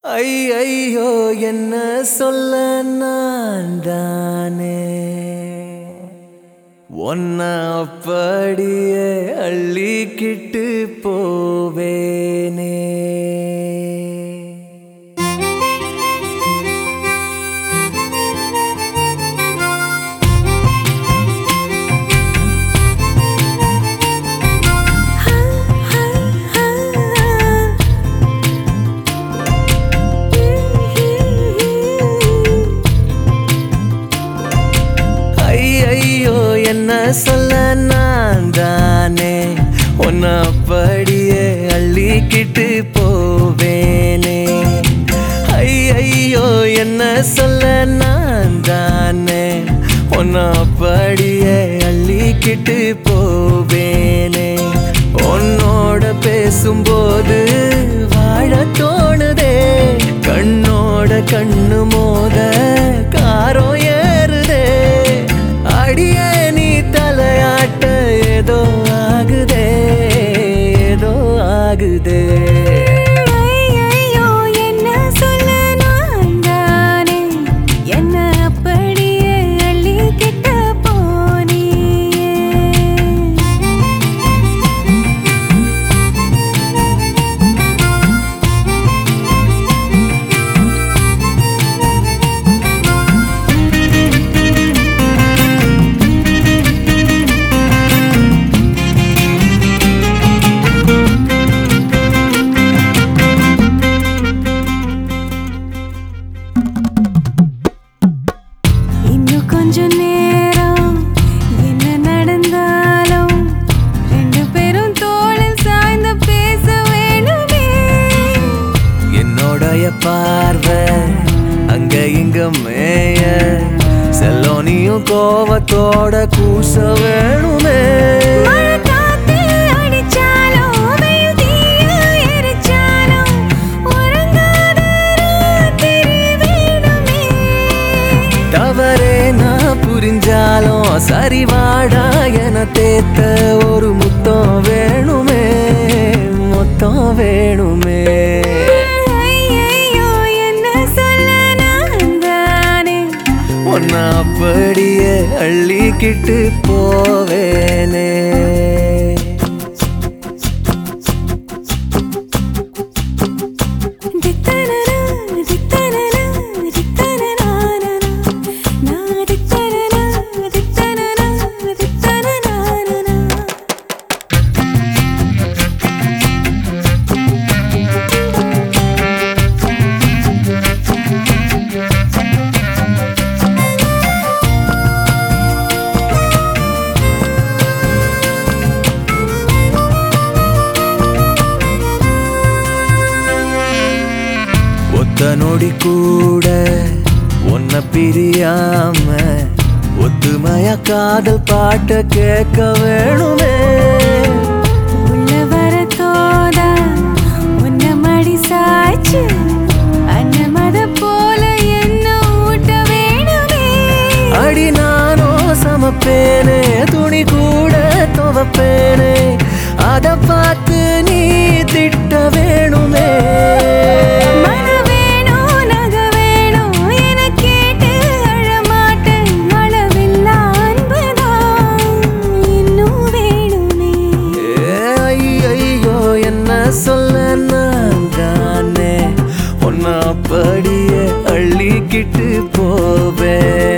ஐயோ என்ன சொல்ல நான் தானே ஒன்ன அப்படியே அள்ளிக்கிட்டு போவேனே ஐயோ என்ன சொல்ல நான் தானே உன்னை அப்படியே அள்ளிக்கிட்டு போவேனே ஐயோ என்ன சொல்ல நான் தானே உன்னை அப்படியே அள்ளிக்கிட்டு போவேனே உன்னோட பேசும்போது வாழ தோணுதே கண்ணோட கண்ணு மோத காரோ ஏறுதே அடிய நீ தலையாட்ட ஏதோ ஆகுதே ஏதோ ஆகுதே ஐயையோ என்ன சொல்ல நான் தானே என்ன அப்படியே அள்ளிக்கிட்ட போனியே இன்னும் கொஞ்ச நேரம் என்ன நடந்தாலும் ரெண்டு பேரும் தோளில் சாய்ந்து பேச வேணுமே என்னோடைய பார்வை அங்க இங்க மேய செல்லோனியும் கோவத்தோட கூச வேணுமே மழை காத்து அடிச்சாலும் வெயில் தீய எரிச்சாலும் உறங்காத ராத்திரி வேணுமே தவறே நான் புரிஞ்சாலும் சரிவாடா என தேத்த ஒரு முத்தம் வேணுமே மொத்தம் வேணுமே ஐயையோ என்ன சொல்ல நான் தானே உன்னை அப்படியே அள்ளிக்கிட்டு போவேனே தித்தனனா தித்தனனா தித்தனனானா நா தித்தனனா தித்தனனா தித்தனனானா ஒத்த நொடி கூட உன்னை பிரியாம ஒத்துமைய காதல் பாட்ட கேட்க வேணுமே உள்ள வர தோதா உன்ன மடி சாய்ச்சு அன்னமத போல என்ன ஊட்ட வேணுமே அடி நானோ சமப்பேனே துணி கூட துவப்பேனே அத பார்த்து நீ திட்ட வேணுமே மன வேணும் நக வேணும் என கேட்டு அழமாட்டேன் அளவில்லா அன்புதான் இன்னும் வேணுமே ஏ, ஐயையோ என்ன சொல்ல நான் தானே உன்னை அப்படியே அள்ளிக்கிட்டு போவேன்